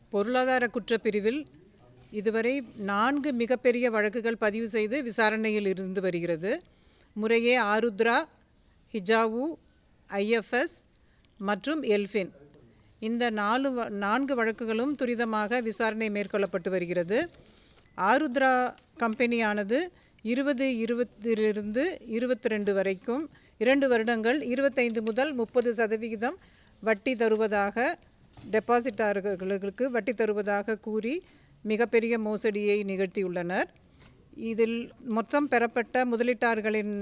பொருளாதார குற்றப்பிரிவில் இதுவரை நான்கு மிகப்பெரிய வழக்குகள் பதிவு செய்து விசாரணையில் இருந்து வருகிறது முறையே ஆருத்ரா ஹிஜாவு ஐஎஃப்எஸ் மற்றும் எல்ஃபின் இந்த நாலு வ- நான்கு வழக்குகளும் துரிதமாக விசாரணை மேற்கொள்ளப்பட்டு வருகிறது ஆருத்ரா கம்பெனியானது இருபது இருபத்திலிருந்து இருபத்தி ரெண்டு வரைக்கும் இரண்டு வருடங்கள் இருபத்தைந்து முதல் முப்பது சதவிகிதம் வட்டி தருவதாக டெபாசிட்டார்களுக்கு வட்டி தருவதாக கூறி மிகப்பெரிய மோசடியை நிகழ்த்தியுள்ளனர் இதில் மொத்தம் பெறப்பட்ட முதலீட்டாளர்களின்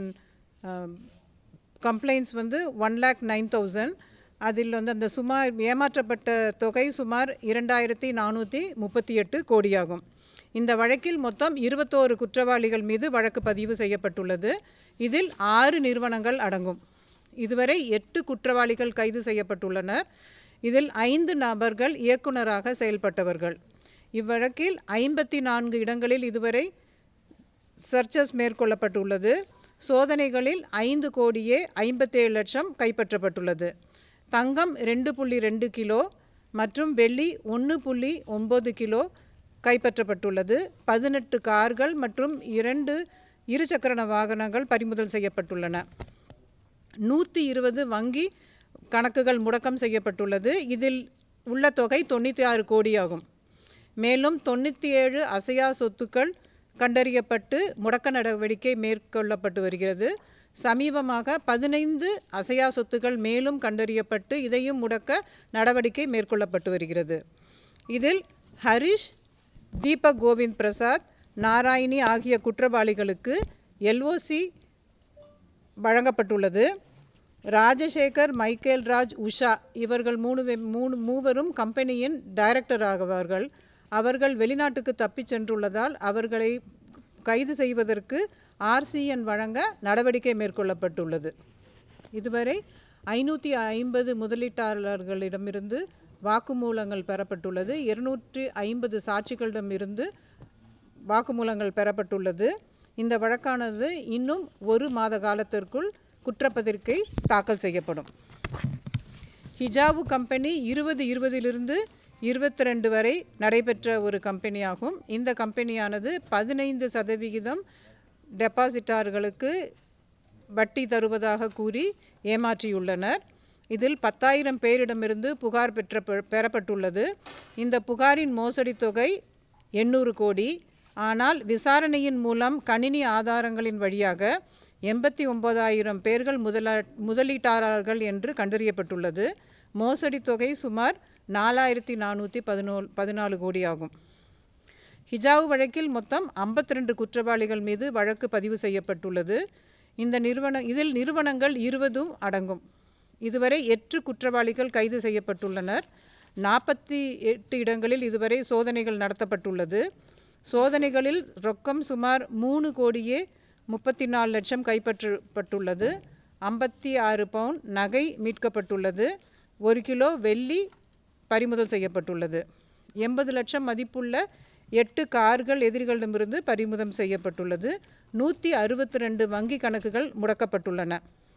கம்ப்ளைண்ட்ஸ் வந்து ஒன் லேக் நைன் தௌசண்ட் அதில் வந்து அந்த சுமார் ஏமாற்றப்பட்ட தொகை சுமார் இரண்டாயிரத்தி நானூற்றி முப்பத்தி எட்டு கோடியாகும் இந்த வழக்கில் மொத்தம் இருபத்தோரு குற்றவாளிகள் மீது வழக்கு பதிவு செய்யப்பட்டுள்ளது இதில் ஆறு நிறுவனங்கள் அடங்கும் இதுவரை எட்டு குற்றவாளிகள் கைது செய்யப்பட்டுள்ளனர் இதில் ஐந்து நபர்கள் இயக்குனராக செயல்பட்டவர்கள் இவ்வழக்கில் ஐம்பத்தி நான்கு இடங்களில் இதுவரை சர்ச்சஸ் மேற்கொள்ளப்பட்டுள்ளது சோதனைகளில் ஐந்து கோடியே ஐம்பத்தேழு லட்சம் கைப்பற்றப்பட்டுள்ளது தங்கம் ரெண்டு புள்ளி ரெண்டு கிலோ மற்றும் வெள்ளி ஒன்று புள்ளி ஒம்பது கிலோ கைப்பற்றப்பட்டுள்ளது பதினெட்டு கார்கள் மற்றும் இரண்டு இருசக்கர வாகனங்கள் பறிமுதல் செய்யப்பட்டுள்ளன நூற்றி இருபது வங்கி கணக்குகள் முடக்கம் செய்யப்பட்டுள்ளது இதில் உள்ள தொகை தொண்ணூற்றி ஆறு கோடியாகும் மேலும் தொண்ணூற்றி ஏழு அசையா சொத்துக்கள் கண்டறியப்பட்டு முடக்க நடவடிக்கை மேற்கொள்ளப்பட்டு வருகிறது சமீபமாக பதினைந்து அசையா சொத்துக்கள் மேலும் கண்டறியப்பட்டு இதையும் முடக்க நடவடிக்கை மேற்கொள்ளப்பட்டு வருகிறது இதில் ஹரிஷ் தீபக் கோவிந்த் பிரசாத் நாராயணி ஆகிய குற்றவாளிகளுக்கு எல்ஓசி வழங்கப்பட்டுள்ளது ராஜசேகர் மைக்கேல் ராஜ் உஷா இவர்கள் மூணு வே- மூணு மூவரும் கம்பெனியின் டைரக்டர் ஆகுவார்கள் அவர்கள் வெளிநாட்டுக்கு தப்பிச் சென்றுள்ளதால் அவர்களை கைது செய்வதற்கு ஆர்சிஎன் வழங்க நடவடிக்கை மேற்கொள்ளப்பட்டுள்ளது இதுவரை ஐநூற்றி ஐம்பது முதலீட்டாளர்களிடமிருந்து வாக்குமூலங்கள் பெறப்பட்டுள்ளது இருநூற்றி ஐம்பது சாட்சிகளிடமிருந்து வாக்குமூலங்கள் பெறப்பட்டுள்ளது இந்த வழக்கானது இன்னும் ஒரு மாத காலத்திற்குள் குற்றப்பத்திரிகை தாக்கல் செய்யப்படும் ஹிஜாபு கம்பெனி இருபது இருபதிலிருந்து இருபத்தி ரெண்டு வரை நடைபெற்ற ஒரு கம்பெனியாகும் இந்த கம்பெனியானது பதினைந்து சதவிகிதம் டெபாசிட்டார்களுக்கு வட்டி தருவதாக கூறி ஏமாற்றியுள்ளனர் இதில் பத்தாயிரம் பேரிடமிருந்து புகார் பெற்ற பெறப்பட்டுள்ளது இந்த புகாரின் மோசடி தொகை எண்ணூறு கோடி ஆனால் விசாரணையின் மூலம் கணினி ஆதாரங்களின் வழியாக எண்பத்தி ஒன்பதாயிரம் பேர்கள் முதலா முதலீட்டாளர்கள் என்று கண்டறியப்பட்டுள்ளது மோசடி தொகை சுமார் நாலாயிரத்தி நானூற்றி பதினோல் பதினாலு கோடி ஆகும் ஹிஜாவு வழக்கில் மொத்தம் 52 குற்றவாளிகள் மீது வழக்கு பதிவு செய்யப்பட்டுள்ளது இந்த நிறுவன இதில் நிறுவனங்கள் இருபதும் அடங்கும் இதுவரை எட்டு குற்றவாளிகள் கைது செய்யப்பட்டுள்ளனர் நாற்பத்தி எட்டு இடங்களில் இதுவரை சோதனைகள் நடத்தப்பட்டுள்ளது சோதனைகளில் ரொக்கம் சுமார் மூணு கோடியே முப்பத்தி நாலு லட்சம் கைப்பற்றப்பட்டுள்ளது ஐம்பத்தி ஆறு பவுன் நகை மீட்கப்பட்டுள்ளது ஒரு கிலோ வெள்ளி பறிமுதல் செய்யப்பட்டுள்ளது எண்பது லட்சம் மதிப்புள்ள எட்டு கார்கள் எதிரிகளிடமிருந்து பறிமுதல் செய்யப்பட்டுள்ளது நூற்றி அறுபத்தி ரெண்டு வங்கி கணக்குகள் முடக்கப்பட்டுள்ளன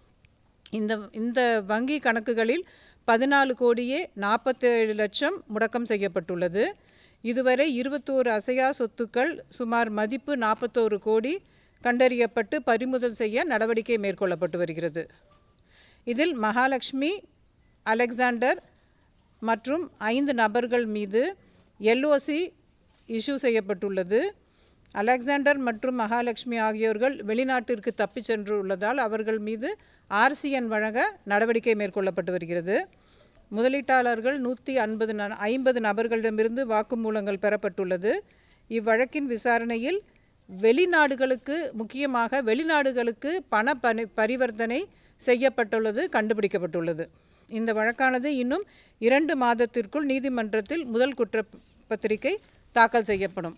இந்த இந்த வங்கி கணக்குகளில் பதினாலு கோடியே நாற்பத்தேழு லட்சம் முடக்கம் செய்யப்பட்டுள்ளது இதுவரை இருபத்தோரு அசையா சொத்துக்கள் சுமார் மதிப்பு நாற்பத்தோரு கோடி கண்டறியப்பட்டு பறிமுதல் செய்ய நடவடிக்கை மேற்கொள்ளப்பட்டு வருகிறது இதில் மகாலட்சுமி அலெக்சாண்டர் மற்றும் ஐந்து நபர்கள் மீது எல்ஓசி இஷ்யூ செய்யப்பட்டுள்ளது அலெக்சாண்டர் மற்றும் மகாலட்சுமி ஆகியோர்கள் வெளிநாட்டிற்கு தப்பிச் சென்றுள்ளதால் அவர்கள் மீது ஆர்சிஎன் வழங்க நடவடிக்கை மேற்கொள்ளப்பட்டு வருகிறது முதலீட்டாளர்கள் நூற்றி ஐம்பது ஐம்பது நபர்களிடமிருந்து வாக்குமூலங்கள் பெறப்பட்டுள்ளது இவ்வழக்கின் விசாரணையில் வெளிநாடுகளுக்கு முக்கியமாக வெளிநாடுகளுக்கு பண பரி பரிவர்த்தனை செய்யப்பட்டுள்ளது கண்டுபிடிக்கப்பட்டுள்ளது இந்த வழக்கானது இன்னும் இரண்டு மாதத்திற்குள் நீதிமன்றத்தில் முதல் குற்றப்பத்திரிகை தாக்கல் செய்யப்படும்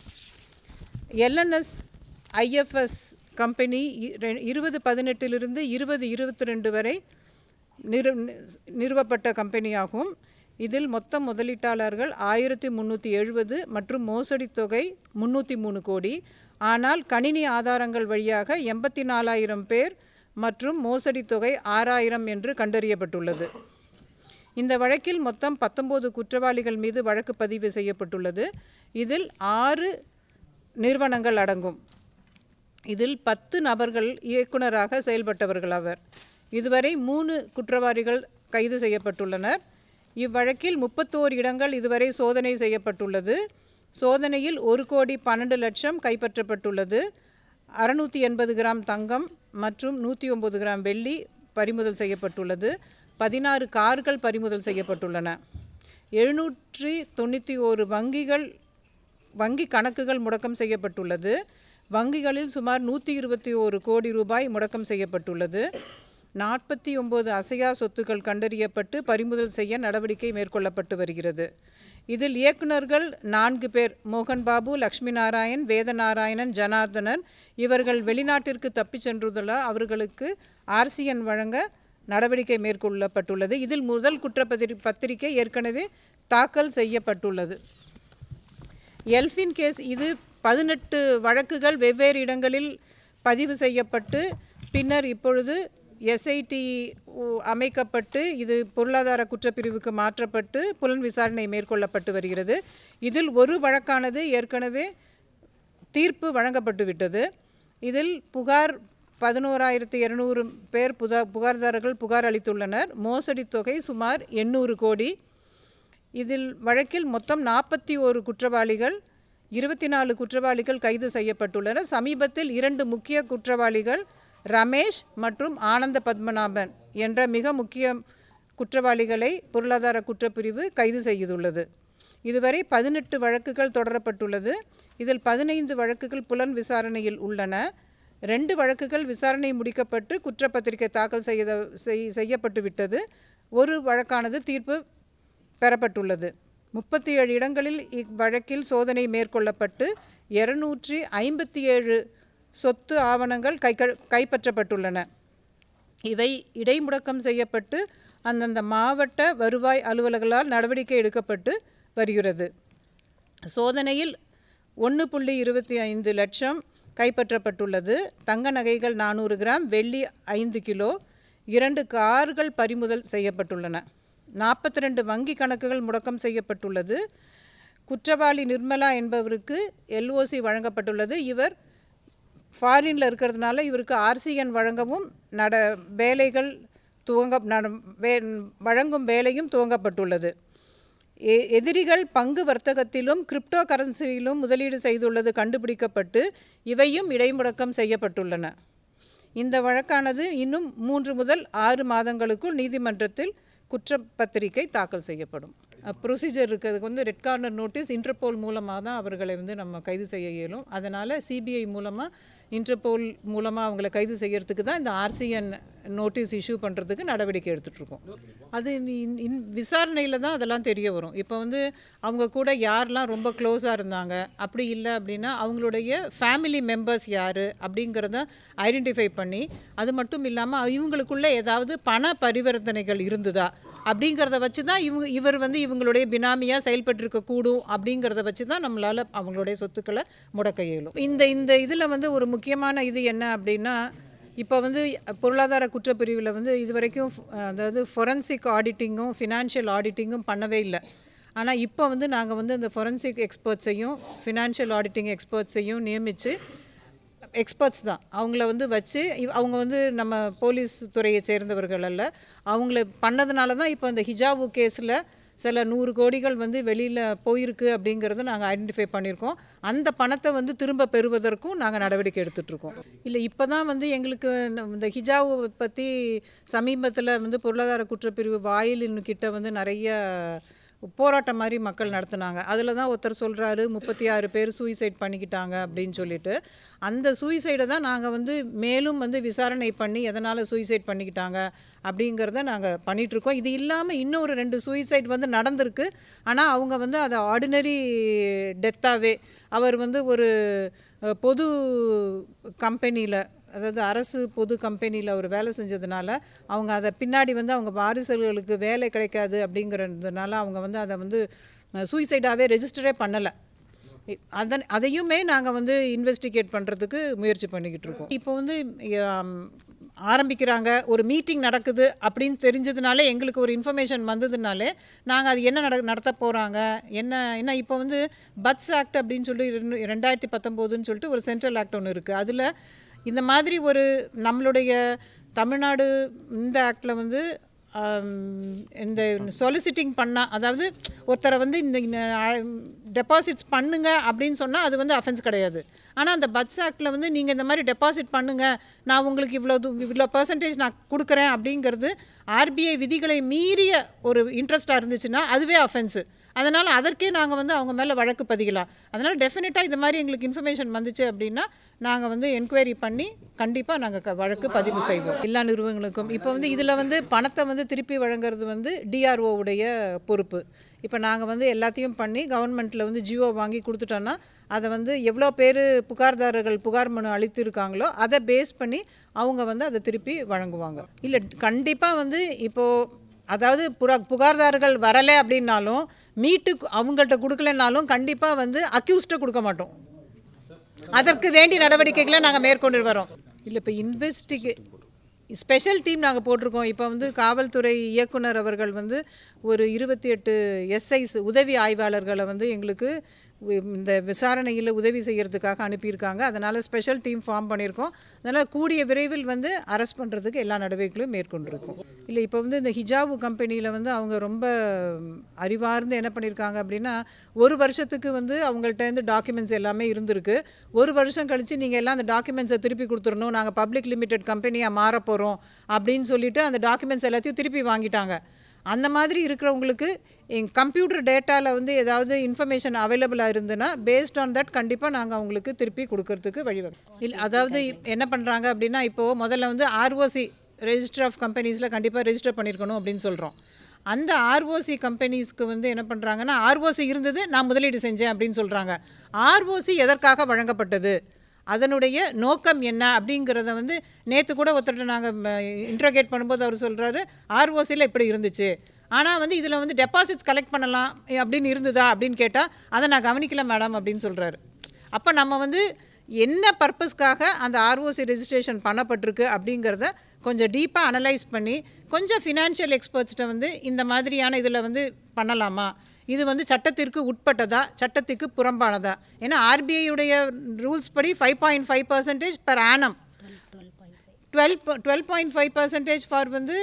எல்என்எஸ் ஐஎஃப்எஸ் கம்பெனி இ- ரெ- இருபது பதினெட்டிலிருந்து இருபது இருபத்தி ரெண்டு வரை நிறு நிறுவப்பட்ட கம்பெனியாகும் இதில் மொத்த முதலீட்டாளர்கள் ஆயிரத்தி முந்நூற்றி எழுபது மற்றும் மோசடி தொகை முந்நூற்றி மூணு கோடி ஆனால் கணினி ஆதாரங்கள் வழியாக எண்பத்தி நாலாயிரம் பேர் மற்றும் மோசடி தொகை ஆறாயிரம் என்று கண்டறியப்பட்டுள்ளது இந்த வழக்கில் மொத்தம் பத்தொம்போது குற்றவாளிகள் மீது வழக்கு பதிவு செய்யப்பட்டுள்ளது இதில் ஆறு நிறுவனங்கள் அடங்கும் இதில் பத்து நபர்கள் இயக்குனராக செயல்பட்டவர்கள் அவர் இதுவரை மூணு குற்றவாளிகள் கைது செய்யப்பட்டுள்ளனர் இவ்வழக்கில் முப்பத்தோரு இடங்கள் இதுவரை சோதனை செய்யப்பட்டுள்ளது சோதனையில் ஒரு கோடி பன்னெண்டு லட்சம் கைப்பற்றப்பட்டுள்ளது அறுநூற்றி எண்பது கிராம் தங்கம் மற்றும் நூற்றி ஒம்பது கிராம் வெள்ளி பறிமுதல் செய்யப்பட்டுள்ளது பதினாறு கார்கள் பறிமுதல் செய்யப்பட்டுள்ளன எழுநூற்றி தொண்ணூற்றி ஓரு வங்கிகள் வங்கி கணக்குகள் முடக்கம் செய்யப்பட்டுள்ளது வங்கிகளில் சுமார் நூற்றி இருபத்தி ஓரு கோடி ரூபாய் முடக்கம் செய்யப்பட்டுள்ளது நாற்பத்தி ஒம்பது அசையா சொத்துக்கள் கண்டறியப்பட்டு பறிமுதல் செய்ய நடவடிக்கை மேற்கொள்ளப்பட்டு வருகிறது இதில் இயக்குனர்கள் நான்கு பேர் மோகன் பாபு லக்ஷ்மி நாராயண் வேதநாராயணன் ஜனார்தனன் இவர்கள் வெளிநாட்டிற்கு தப்பிச் சென்றுள்ளதால் அவர்களுக்கு ஆர்சிஎன் வழங்க நடவடிக்கை மேற்கொள்ளப்பட்டுள்ளது இதில் முதல் குற்றப்பத்திரி பத்திரிகை ஏற்கனவே தாக்கல் செய்யப்பட்டுள்ளது எல்ஃபின் கேஸ் இது பதினெட்டு வழக்குகள் வெவ்வேறு இடங்களில் பதிவு செய்யப்பட்டு பின்னர் இப்பொழுது எஸ்ஐடி அமைக்கப்பட்டு இது பொருளாதார குற்றப்பிரிவுக்கு மாற்றப்பட்டு புலன் விசாரணை மேற்கொள்ளப்பட்டு வருகிறது இதில் ஒரு வழக்கானது ஏற்கனவே தீர்ப்பு வழங்கப்பட்டு விட்டது இதில் புகார் பதினோராயிரத்து இருநூறு பேர் புதா புகார்தாரர்கள் புகார் அளித்துள்ளனர் மோசடி தொகை சுமார் எண்ணூறு கோடி இதில் வழக்கில் மொத்தம் நாற்பத்தி ஓரு குற்றவாளிகள் இருபத்தி நாலு குற்றவாளிகள் கைது செய்யப்பட்டுள்ளனர் சமீபத்தில் இரண்டு முக்கிய குற்றவாளிகள் ரமேஷ் மற்றும் ஆனந்த பத்மநாபன் என்ற மிக முக்கிய குற்றவாளிகளை பொருளாதார குற்றப்பிரிவு கைது செய்துள்ளது இதுவரை பதினெட்டு வழக்குகள் தொடரப்பட்டுள்ளது இதில் பதினைந்து வழக்குகள் புலன் விசாரணையில் உள்ளன ரெண்டு வழக்குகள் விசாரணை முடிக்கப்பட்டு குற்றப்பத்திரிகை தாக்கல் செய்த செய் செய்யப்பட்டு விட்டது ஒரு வழக்கானது தீர்ப்பு பெறப்பட்டுள்ளது முப்பத்தி ஏழு இடங்களில் இவ்வழக்கில் சோதனை மேற்கொள்ளப்பட்டு இருநூற்றி ஐம்பத்தி ஏழு சொத்து ஆவணங்கள் கை கைப்பற்றப்பட்டுள்ளன இவை இடைமுடக்கம் செய்யப்பட்டு அந்தந்த மாவட்ட வருவாய் அலுவலர்களால் நடவடிக்கை எடுக்கப்பட்டு வருகிறது சோதனையில் ஒன்று புள்ளி இருபத்தி ஐந்து லட்சம் கைப்பற்றப்பட்டுள்ளது தங்க நகைகள் நானூறு கிராம் வெள்ளி ஐந்து கிலோ இரண்டு கார்கள் பறிமுதல் செய்யப்பட்டுள்ளன நாற்பத்தி ரெண்டு வங்கி கணக்குகள் முடக்கம் செய்யப்பட்டுள்ளது குற்றவாளி நிர்மலா என்பவருக்கு எல்ஓசி வழங்கப்பட்டுள்ளது இவர் ஃபாரினில் இருக்கிறதுனால இவருக்கு ஆர்சிஎன் வழங்கவும் நட வேலைகள் துவங்க நட வே வழங்கும் வேலையும் துவங்கப்பட்டுள்ளது எ எதிரிகள் பங்கு வர்த்தகத்திலும் கிரிப்டோ கரன்சியிலும் முதலீடு செய்துள்ளது கண்டுபிடிக்கப்பட்டு இவையும் இடைமுடக்கம் செய்யப்பட்டுள்ளன இந்த வழக்கானது இன்னும் மூன்று முதல் ஆறு மாதங்களுக்குள் நீதிமன்றத்தில் குற்றப்பத்திரிகை தாக்கல் செய்யப்படும் ப்ரொசீஜர் இருக்கிறதுக்கு வந்து ரெட் கார்னர் நோட்டீஸ் இன்டர்போல் மூலமாக தான் அவர்களை வந்து நம்ம கைது செய்ய இயலும் அதனால் சிபிஐ மூலமாக இன்டர்போல் மூலமாக அவங்கள கைது செய்யறதுக்கு தான் இந்த ஆர்சிஎன் நோட்டீஸ் இஷ்யூ பண்ணுறதுக்கு நடவடிக்கை எடுத்துகிட்ருக்கோம் அது இன் இன் விசாரணையில் தான் அதெல்லாம் தெரிய வரும் இப்போ வந்து அவங்க கூட யாரெல்லாம் ரொம்ப க்ளோஸாக இருந்தாங்க அப்படி இல்லை அப்படின்னா அவங்களுடைய ஃபேமிலி மெம்பர்ஸ் யார் அப்படிங்கிறத ஐடென்டிஃபை பண்ணி அது மட்டும் இல்லாமல் இவங்களுக்குள்ளே ஏதாவது பண பரிவர்த்தனைகள் இருந்ததா அப்படிங்கிறத வச்சு தான் இவங்க இவர் வந்து இவங்களுடைய பினாமியாக செயல்பட்டிருக்க கூடும் அப்படிங்கிறத வச்சு தான் நம்மளால் அவங்களுடைய சொத்துக்களை முடக்க இயலும் இந்த இந்த இதில் வந்து ஒரு முக்கியமான இது என்ன அப்படின்னா இப்போ வந்து பொருளாதார குற்றப்பிரிவில் வந்து இது வரைக்கும் அதாவது ஃபொரன்சிக் ஆடிட்டிங்கும் ஃபினான்ஷியல் ஆடிட்டிங்கும் பண்ணவே இல்லை ஆனால் இப்போ வந்து நாங்கள் வந்து இந்த ஃபொரன்சிக் எக்ஸ்பர்ட்ஸையும் ஃபினான்ஷியல் ஆடிட்டிங் எக்ஸ்பர்ட்ஸையும் நியமித்து எக்ஸ்பர்ட்ஸ் தான் அவங்கள வந்து வச்சு இவ்- அவங்க வந்து நம்ம போலீஸ் துறையை சேர்ந்தவர்கள் அல்ல அவங்கள பண்ணதுனால தான் இப்போ இந்த ஹிஜாபு கேஸில் சில நூறு கோடிகள் வந்து வெளியில் போயிருக்கு அப்படிங்கிறத நாங்கள் ஐடென்டிஃபை பண்ணியிருக்கோம் அந்த பணத்தை வந்து திரும்ப பெறுவதற்கும் நாங்கள் நடவடிக்கை எடுத்துட்ருக்கோம் இல்லை இப்போ தான் வந்து எங்களுக்கு ந- இந்த ஹிஜாபு பற்றி சமீபத்தில் வந்து பொருளாதார குற்றப்பிரிவு வாயில் கிட்ட வந்து நிறைய போராட்டம் மாதிரி மக்கள் நடத்துனாங்க அதில் தான் ஒருத்தர் சொல்கிறாரு முப்பத்தி ஆறு பேர் சூசைட் பண்ணிக்கிட்டாங்க அப்படின்னு சொல்லிட்டு அந்த சூசைடை தான் நாங்கள் வந்து மேலும் வந்து விசாரணை பண்ணி எதனால் சூசைட் பண்ணிக்கிட்டாங்க அப்படிங்கிறத நாங்கள் பண்ணிகிட்ருக்கோம் இது இல்லாமல் இன்னொரு ரெண்டு சூசைட் வந்து நடந்திருக்கு ஆனால் அவங்க வந்து அதை ஆர்டினரி டெத்தாகவே அவர் வந்து ஒரு அஹ், பொது கம்பெனியில் அதாவது அரசு பொது கம்பெனியில் அவர் வேலை செஞ்சதுனால அவங்க அதை பின்னாடி வந்து அவங்க வாரிசுகளுக்கு வேலை கிடைக்காது அப்படிங்கிறதுனால அவங்க வந்து அதை வந்து சூசைடாகவே ரெஜிஸ்டரே பண்ணலை அதன் அதையுமே நாங்கள் வந்து இன்வெஸ்டிகேட் பண்ணுறதுக்கு முயற்சி பண்ணிக்கிட்டு இருக்கோம் இப்போ வந்து ஆம், ஆரம்பிக்கிறாங்க ஒரு மீட்டிங் நடக்குது அப்படின்னு தெரிஞ்சதுனாலே எங்களுக்கு ஒரு இன்ஃபர்மேஷன் வந்ததுனாலே நாங்கள் அது என்ன நட நடத்த போகிறாங்க என்ன என்ன இப்போ வந்து பட்ஸ் ஆக்ட் அப்படின்னு சொல்லி ரெண்டு- ரெண்டாயிரத்தி பத்தொம்போதுன்னு சொல்லிட்டு ஒரு சென்ட்ரல் ஆக்ட் ஒன்று இருக்குது அதில் இந்த மாதிரி ஒரு நம்மளுடைய தமிழ்நாடு இந்த ஆக்டில் வந்து ஆம், இந்த சொலிசிட்டிங் பண்ணால் அதாவது ஒருத்தரை வந்து இந்த டெபாசிட்ஸ் பண்ணுங்க அப்படின்னு சொன்னால் அது வந்து அஃபென்ஸ் கிடையாது ஆனால் அந்த பட்ஸ் ஆக்டில் வந்து நீங்கள் இந்த மாதிரி டெபாசிட் பண்ணுங்க நான் உங்களுக்கு இவ்வளோ து- இவ்வளோ பர்சன்டேஜ் நான் கொடுக்குறேன் அப்படிங்கிறது ஆர்பிஐ விதிகளை மீறிய ஒரு இன்ட்ரெஸ்ட்டாக இருந்துச்சுன்னா அதுவே அஃபென்ஸு அதனால் அதற்கே நாங்கள் வந்து அவங்க மேலே வழக்கு பதிக்கலாம் அதனால் டெஃபினட்டாக இந்த மாதிரி எங்களுக்கு இன்ஃபர்மேஷன் வந்துச்சு அப்படின்னா நாங்கள் வந்து என்கொயரி பண்ணி கண்டிப்பாக நாங்கள் வழக்கு பதிவு செய்வோம் எல்லா நிறுவனங்களுக்கும் இப்போ வந்து இதில் வந்து பணத்தை வந்து திருப்பி வழங்குறது வந்து DRO உடைய பொறுப்பு இப்போ நாங்கள் வந்து எல்லாத்தையும் பண்ணி கவர்மெண்ட்டில் வந்து ஜியோ வாங்கி கொடுத்துட்டோன்னா அதை வந்து எவ்வளோ பேர் புகார்தாரர்கள் புகார் மனு அளித்திருக்காங்களோ அதை பேஸ் பண்ணி அவங்க வந்து அதை திருப்பி வழங்குவாங்க இல்லை கண்டிப்பாக வந்து இப்போது அதாவது புறா புகார்தாரர்கள் வரலை அப்படின்னாலும் மீட்டு அவங்கள்ட்ட கொடுக்கலனாலும் கண்டிப்பாக வந்து அக்யூஸ்ட்டை கொடுக்க மாட்டோம் அதற்கு வேண்டிய நடவடிக்கைகளை நாங்கள் மேற்கொண்டு வரோம் இல்லை இப்போ இன்வெஸ்டிகே ஸ்பெஷல் டீம் நாங்கள் போட்டிருக்கோம் இப்போ வந்து காவல்துறை இயக்குனர் அவர்கள் வந்து ஒரு இருபத்தி எட்டு எஸ்ஐஸ் உதவி ஆய்வாளர்களை வந்து எங்களுக்கு வி- இந்த விசாரணையில் உதவி செய்கிறதுக்காக அனுப்பியிருக்காங்க அதனால் ஸ்பெஷல் டீம் ஃபார்ம் பண்ணியிருக்கோம் அதனால் கூடிய விரைவில் வந்து அரெஸ்ட் பண்ணுறதுக்கு எல்லா நடவடிக்கைகளும் மேற்கொண்டிருக்கோம் இல்லை இப்போ வந்து இந்த ஹிஜாபு கம்பெனியில் வந்து அவங்க ரொம்ப அறிவார்ந்து என்ன பண்ணியிருக்காங்க அப்படின்னா ஒரு வருஷத்துக்கு வந்து அவங்கள்ட்ட இருந்து டாக்குமெண்ட்ஸ் எல்லாமே இருந்திருக்கு ஒரு வருஷம் கழித்து நீங்கள் எல்லாம் அந்த டாக்குமெண்ட்ஸை திருப்பி கொடுத்துடணும் நாங்கள் பப்ளிக் லிமிடெட் கம்பெனியாக மாற போகிறோம் அப்படின்னு சொல்லிட்டு அந்த டாக்குமெண்ட்ஸ் எல்லாத்தையும் திருப்பி வாங்கிட்டாங்க அந்த மாதிரி இருக்கிறவங்களுக்கு எங் கம்ப்யூட்டர் டேட்டாவில் வந்து ஏதாவது இன்ஃபர்மேஷன் அவைலபிளாக இருந்ததுன்னா பேஸ்ட் ஆன் தட் கண்டிப்பாக நாங்கள் அவங்களுக்கு திருப்பி கொடுக்கறதுக்கு வழிவகை இல்லை அதாவது என்ன பண்ணுறாங்க அப்படின்னா இப்போது முதல்ல வந்து ஆர்ஓசி ரெஜிஸ்டர் ஆஃப் கம்பெனிஸில் கண்டிப்பாக ரெஜிஸ்டர் பண்ணியிருக்கணும் அப்படின்னு சொல்கிறோம் அந்த ஆர்ஓசி கம்பெனிஸ்க்கு வந்து என்ன பண்ணுறாங்கன்னா ஆர்ஓசி இருந்தது நான் முதலீடு செஞ்சேன் அப்படின்னு சொல்கிறாங்க ஆர்ஓசி எதற்காக வழங்கப்பட்டது அதனுடைய நோக்கம் என்ன அப்படிங்கிறத வந்து நேற்று கூட ஒருத்தர்கிட்ட நாங்கள் இன்ட்ரோகேட் பண்ணும்போது அவர் சொல்கிறாரு ஆர்ஓசியில் இப்படி இருந்துச்சு ஆனால் வந்து இதில் வந்து டெபாசிட்ஸ் கலெக்ட் பண்ணலாம் அப்படின்னு இருந்ததா அப்படின்னு கேட்டால் அதை நான் கவனிக்கல மேடம் அப்படின்னு சொல்கிறாரு அப்போ நம்ம வந்து என்ன பர்பஸ்க்காக அந்த ஆர்ஓசி ரெஜிஸ்ட்ரேஷன் பண்ணப்பட்டிருக்கு அப்படிங்கிறத கொஞ்சம் டீப்பாக அனலைஸ் பண்ணி கொஞ்சம் ஃபினான்ஷியல் எக்ஸ்பர்ட்ஸ்கிட்ட வந்து இந்த மாதிரியான இதில் வந்து பண்ணலாமா இது வந்து சட்டத்திற்கு உட்பட்டதா சட்டத்துக்கு புறம்பானதா ஏன்னா ஆர்பிஐயுடைய ரூல்ஸ் படி five point five percentage per annum twelve twelve point five percentage for வந்து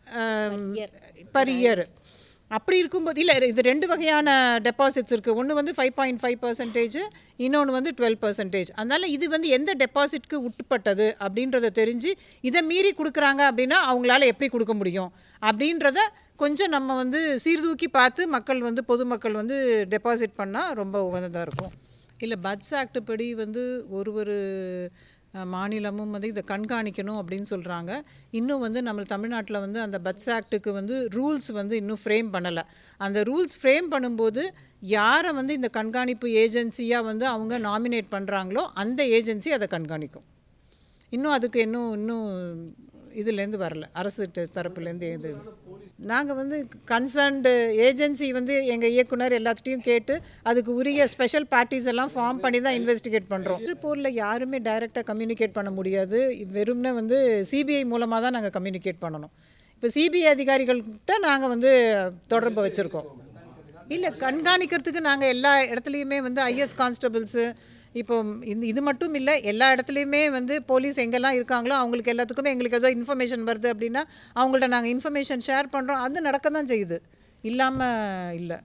பர் இயர் அப்படி இருக்கும்போது இல்லை இது ரெண்டு வகையான டெபாசிட்ஸ் இருக்குது ஒன்று வந்து ஃபைவ் பாயிண்ட் ஃபைவ் பர்சன்டேஜ் இன்னொன்று வந்து டுவெல் பர்சன்டேஜ் அதனால் இது வந்து எந்த டெபாசிட்க்கு உட்பட்டது அப்படின்றத தெரிஞ்சு இதை மீறி கொடுக்குறாங்க அப்படின்னா அவங்களால எப்படி கொடுக்க முடியும் அப்படின்றத கொஞ்சம் நம்ம வந்து சீர்தூக்கி பார்த்து மக்கள் வந்து பொதுமக்கள் வந்து டெபாசிட் பண்ணால் ரொம்ப உகந்ததாக இருக்கும் இல்லை பட்ஸ் ஆக்ட் படி வந்து ஒரு ஒரு அஹ், மாநிலமும் வந்து இதை கண்காணிக்கணும் அப்படின்னு சொல்கிறாங்க இன்னும் வந்து நம்ம தமிழ்நாட்டில் வந்து அந்த பட்ஸ் ஆக்ட்டுக்கு வந்து ரூல்ஸ் வந்து இன்னும் ஃப்ரேம் பண்ணலை அந்த ரூல்ஸ் ஃப்ரேம் பண்ணும்போது யாரை வந்து இந்த கண்காணிப்பு ஏஜென்சியாக வந்து அவங்க நாமினேட் பண்ணுறாங்களோ அந்த ஏஜென்சி அதை கண்காணிக்கும் இன்னும் அதுக்கு இன்னும் இன்னும் இதுலேருந்து வரல அரசு ட- தரப்புலேருந்து எது நாங்கள் வந்து கன்சர்ன்டு ஏஜென்சி வந்து எங்கள் இயக்குனர் எல்லாத்துட்டையும் கேட்டு அதுக்கு உரிய ஸ்பெஷல் பார்ட்டிஸ் எல்லாம் ஃபார்ம் பண்ணி தான் இன்வெஸ்டிகேட் பண்ணுறோம் திருப்பூரில் யாருமே டைரெக்டாக கம்யூனிகேட் பண்ண முடியாது வெறும்னே வந்து சிபிஐ மூலமாக தான் நாங்கள் கம்யூனிகேட் பண்ணணும் இப்போ சிபிஐ அதிகாரிகள்கிட்ட நாங்கள் வந்து தொடர்பு வச்சுருக்கோம் இல்லை கண்காணிக்கிறதுக்கு நாங்கள் எல்லா இடத்துலையுமே வந்து ஐஎஸ் கான்ஸ்டபிள்ஸு இப்போ இந்த இது மட்டும் இல்லை எல்லா இடத்துலையுமே வந்து போலீஸ் எங்கெல்லாம் இருக்காங்களோ அவங்களுக்கு எல்லாத்துக்குமே எங்களுக்கு ஏதோ இன்ஃபர்மேஷன் வருது அப்படின்னா அவங்கள்ட்ட நாங்கள் இன்ஃபர்மேஷன் ஷேர் பண்ணுறோம் அது நடக்க தான் செய்யுது இல்லாமல் இல்லை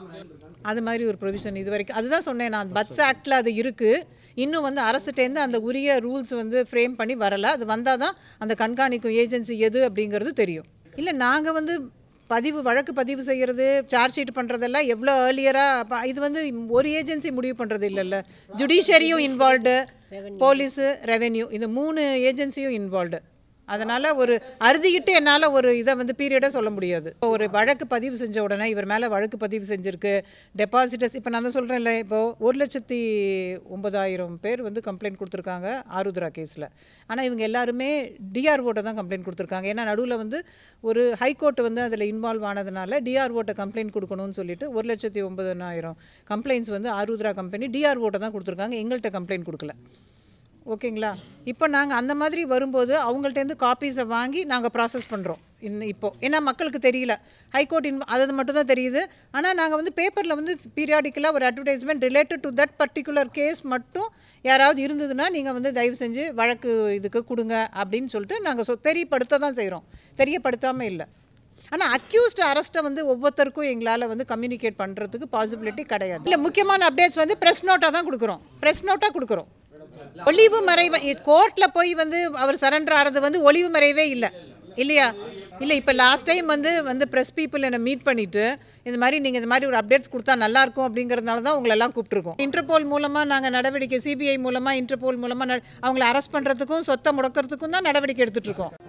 அது மாதிரி ஒரு ப்ரொவிஷன் இது வரைக்கும் அதுதான் சொன்னேன் நான் பட்ஸ் ஆக்டில் அது இருக்குது இன்னும் வந்து அரசுட்டேருந்து அந்த உரிய ரூல்ஸ் வந்து ஃப்ரேம் பண்ணி வரலை அது வந்தால் தான் அந்த கண்காணிக்கும் ஏஜென்சி எது அப்படிங்கிறது தெரியும் இல்லை நாங்கள் வந்து பதிவு வழக்கு பதிவு செய்கிறது சார்ஜ் ஷீட் பண்ணுறதெல்லாம் எவ்வளோ ஏர்லியராக இது வந்து ஒரு ஏஜென்சி முடிவு பண்ணுறது இல்லைல்ல ஜுடிஷியரியும் இன்வால்வ்டு போலீஸு ரெவென்யூ இந்த மூணு ஏஜென்சியும் இன்வால்வ்டு அதனால் ஒரு அறுதிக்கிட்டு என்னால் ஒரு இதை வந்து பீரியடாக சொல்ல முடியாது இப்போ ஒரு வழக்கு பதிவு செஞ்ச உடனே இவர் மேலே வழக்கு பதிவு செஞ்சுருக்கு டெபாசிட்டர்ஸ் இப்போ நான் தான் சொல்கிறேன்ல இப்போது ஒரு லட்சத்தி ஒன்பதாயிரம் பேர் வந்து கம்ப்ளைண்ட் கொடுத்துருக்காங்க ஆருத்ரா கேஸில் ஆனால் இவங்க எல்லாருமே டிஆர்ஓட்ட தான் கம்ப்ளைண்ட் கொடுத்துருக்காங்க ஏன்னா நடுவில் வந்து ஒரு ஹைகோர்ட் வந்து அதில் இன்வால்வ் ஆனதுனால டிஆர்ஓட்ட கம்ப்ளைண்ட் கொடுக்கணும்னு சொல்லிட்டு ஒரு லட்சத்தி ஒன்பதனாயிரம் கம்ப்ளைண்ட்ஸ் வந்து ஆருத்ரா கம்பெனி டிஆர்ஓட்ட தான் கொடுத்துருக்காங்க எங்கள்கிட்ட கம்ப்ளைண்ட் கொடுக்கல ஓகேங்களா இப்போ நாங்கள் அந்த மாதிரி வரும்போது அவங்கள்ட்டேருந்து காப்பீஸை வாங்கி நாங்கள் ப்ராசஸ் பண்ணுறோம் இன்னும் இப்போ ஏன்னா மக்களுக்கு தெரியல ஹைகோர்ட் இன் அது மட்டும் தான் தெரியுது ஆனால் நாங்கள் வந்து பேப்பரில் வந்து பீரியாடிக்கலாக ஒரு advertisement related to that particular case மட்டும் யாராவது இருந்ததுன்னா நீங்கள் வந்து தயவு செஞ்சு வழக்கு இதுக்கு கொடுங்க அப்படின்னு சொல்லிட்டு நாங்கள் சொ தெரியப்படுத்த தான் செய்கிறோம் தெரியப்படுத்தாமல் இல்லை ஆனால் அக்யூஸ்ட் அரெஸ்ட்டை வந்து ஒவ்வொருத்தருக்கும் எங்களால் வந்து கம்யூனிகேட் பண்ணுறதுக்கு பாசிபிலிட்டி கிடையாது இல்லை முக்கியமான அப்டேட்ஸ் வந்து ப்ரெஸ் நோட்டாக தான் கொடுக்குறோம் ப்ரெஸ் நோட்டாக கொடுக்குறோம் ஒளிவு மறைவு கோர்ட்டில் போய் வந்து அவர் சரண்டர் ஆகிறது வந்து ஒளிவு மறைவே இல்லை இல்லையா இல்லை இப்போ லாஸ்ட் டைம் வந்து வந்து ப்ரெஸ் பீப்புள் என்னை மீட் பண்ணிவிட்டு இந்த மாதிரி நீங்கள் இந்த மாதிரி ஒரு அப்டேட்ஸ் கொடுத்தா நல்லாயிருக்கும் அப்படிங்கிறதுனால தான் உங்களை எல்லாம் கூப்பிட்ருக்கோம் இன்டர்போல் மூலமாக நாங்கள் நடவடிக்கை சிபிஐ மூலமாக இன்டர்போல் மூலமாக அவங்கள அரெஸ்ட் பண்ணுறதுக்கும் சொத்தை முடக்கிறதுக்கும் தான் நடவடிக்கை எடுத்துகிட்டு இருக்கோம்